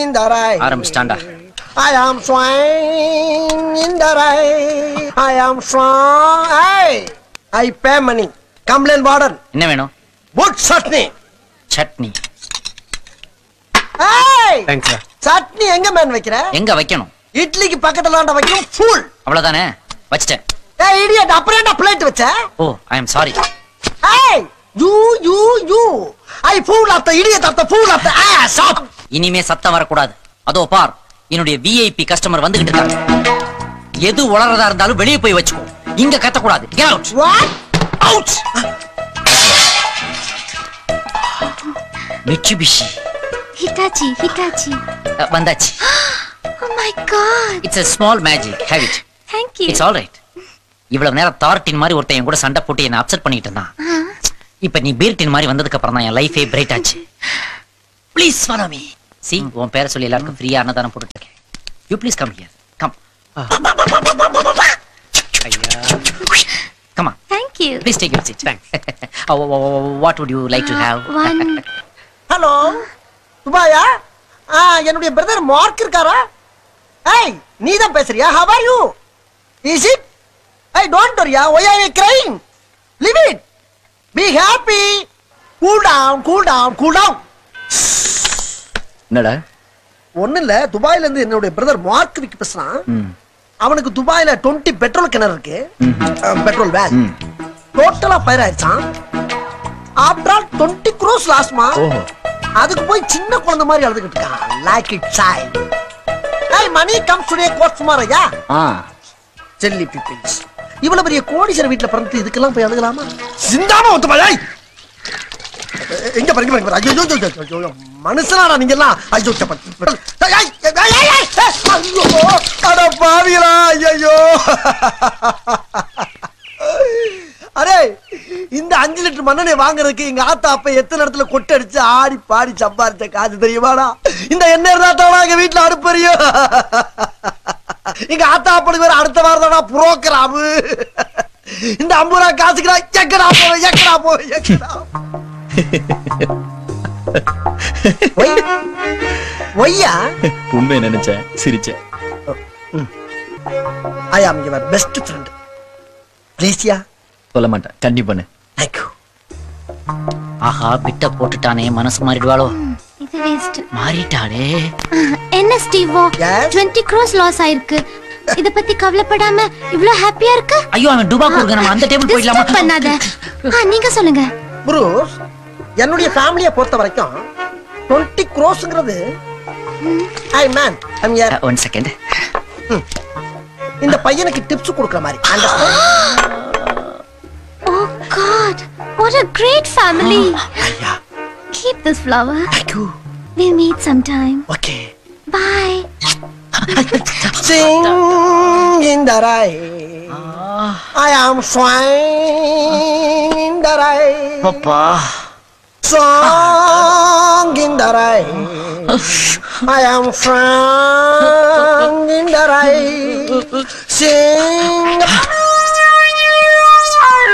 in the rain. ஆரம்பிச்சிட்டாண்டா I am swine in the rain. I am swine. Hey, I pay money. Complain warden. என்ன வேணும் Wood chutney. Chutney Hey, thanks sir chutney எங்க man வைக்கிற எங்க வைக்கணும் இட்லிக்கு பக்கத்துல வைக்கும் ஃபுல் அவ்வளவுதானே வச்சிட்டேன் ஏய் இடியட் அப்புறம் என்ன பிளேட் வச்ச oh I am sorry hey you you you I fool of the idiot of the fool of the ass of இனிமே சத்தம் வரக்கூடாது அதோ பார் என்னுடைய விஐபி கஸ்டமர் வந்துகிட்டு இருக்காங்க எது உளறதா இருந்தாலும் வெளியே போய் வச்சுக்கோ இங்க கத்தக்கூடாது Get out. What out Mitsubishi. Hitachi Hitachi அஹ், வந்தாச்சு oh my God it's a small magic have it thank you it's all right இவ்வளவு நேரம் தார்டின் மாதிரி ஒருத்தன் என் கூட சண்டை போட்டு என்ன அப்செட் பண்ணிட்டு இருந்தான் இப்ப நீ பீர்டின் மாதிரி வந்ததுக்கு அப்புறம் தான் என் லைஃபே பிரைட் ஆச்சு ப்ளீஸ் ஃபாலோ மீ சி உன் பேரை சொல்லி எல்லாருக்கும் ஃப்ரீயா அன்னதானம் போட்டுட்டு இருக்கேன் you please come here come come on thank you please take your seat what would you like to have one hello துபாயா ஆ என்னுடைய பிரதர் மார்க் இருக்காரா ஏய் நீ தான் பேசுறியா how are you is it I don't வரியா why are you crying leave it be happy cool down cool down cool down என்னடா ஒண்ணு இல்ல துபாயில இருந்து என்னுடைய பிரதர் மார்க் விக்கு பேசுறான் ம் அவனுக்கு துபாயில 20 பெட்ரோல் கிணறு இருக்கு பெட்ரோல் வேன் ம். டோட்டலா ஃபயர் ஆயிடுச்சான் ஆஃப்டர் ஆல் டுவெண்ட்டி க்ரோஸ் லாஸ்ட்மா ஓஹோ அதுக்கு போய் சின்ன குழந்தை மாதிரி அழுதுகிட்டு இருக்கான் like it child hey Mani come today கோட் சுமாரையா ஆ செல்லி பீப்பிள்ஸ் இவ்வளவு பெரிய கோடீஸ்வரர் வீட்ல பிறந்து இதுக்கெல்லாம் போய் அழுகலாமா சிந்தாம ஒத்து பாய் எங்க பாருங்க பாருங்க பாருங்க. ஐயோ ஐயோ, ஐயோ, ஐயோ, ஐயோ மனுஷனாடா நீங்க எல்லாம் ஐயோ சப்ப- ஏய், ஏய், ஏய், ஏய், ஏய், ஏய், ஐயோ அட பாவிகளா ஐயோ அரே இந்த அஞ்சு லிட்டர் மண்ணெண்ணை வாங்குறதுக்கு எங்க ஆத்தா அப்ப எத்தனை இடத்துல கொட்டை அடிச்சு ஆடி பாடி சம்பாரிச்ச காசு தெரியுமாடா இந்த எண்ணெய் இருந்தா தான் எங்க வீட்டுல அடுப்பறியும் எங்க ஆத்தா அப்படி வேற அடுத்த வாரம் தானா புரோக்கராமு இந்த ஐம்பது ரூபா காசுக்குடா எக்கடா போவேன் எக்கடா போவேன் எக்கடா ஒய் ஒய்யா உண்மை நினைச்சேன் சிரிச்சேன் ஐ ஆம் யுவர் பெஸ்ட் ஃப்ரெண்ட் ப்ளீஸ்யா சொல்ல மாட்டேன் கண்டிப்பானு தேங்க்யூ ஆஹா பிட்ட போட்டுட்டானே மனசு மாறிடுவாளோ இது வேஸ்ட் மாறிட்டாளே என்ன ஸ்டீவோ Yes? 20 க்ரோஸ் லாஸ் ஆயிருக்கு இத பத்தி கவலைப்படாம இவ்ளோ ஹாப்பியா இருக்கு ஐயோ அவன் டுபாக்கு இருக்கு நம்ம அந்த டேபிள் போயிடலாமா Disturb பண்ணாத ஆ, நீங்க சொல்லுங்க புரூஸ் என்னுடைய ஃபேமிலியை பொறுத்த வரைக்கும் டுவெண்ட்டி க்ரோஸ்ங்கிறது ஐ மேன் ஐம் யார் ஒன் செகண்ட் இந்த பையனுக்கு டிப்ஸ் கொடுக்குற மாதிரி understand oh God what a great family ஐயா keep this flower thank you we'll meet sometime okay bye Sing in the rain. I am swine in the rain. அப்பா Song in the rain. I am swine in the rain. Sing.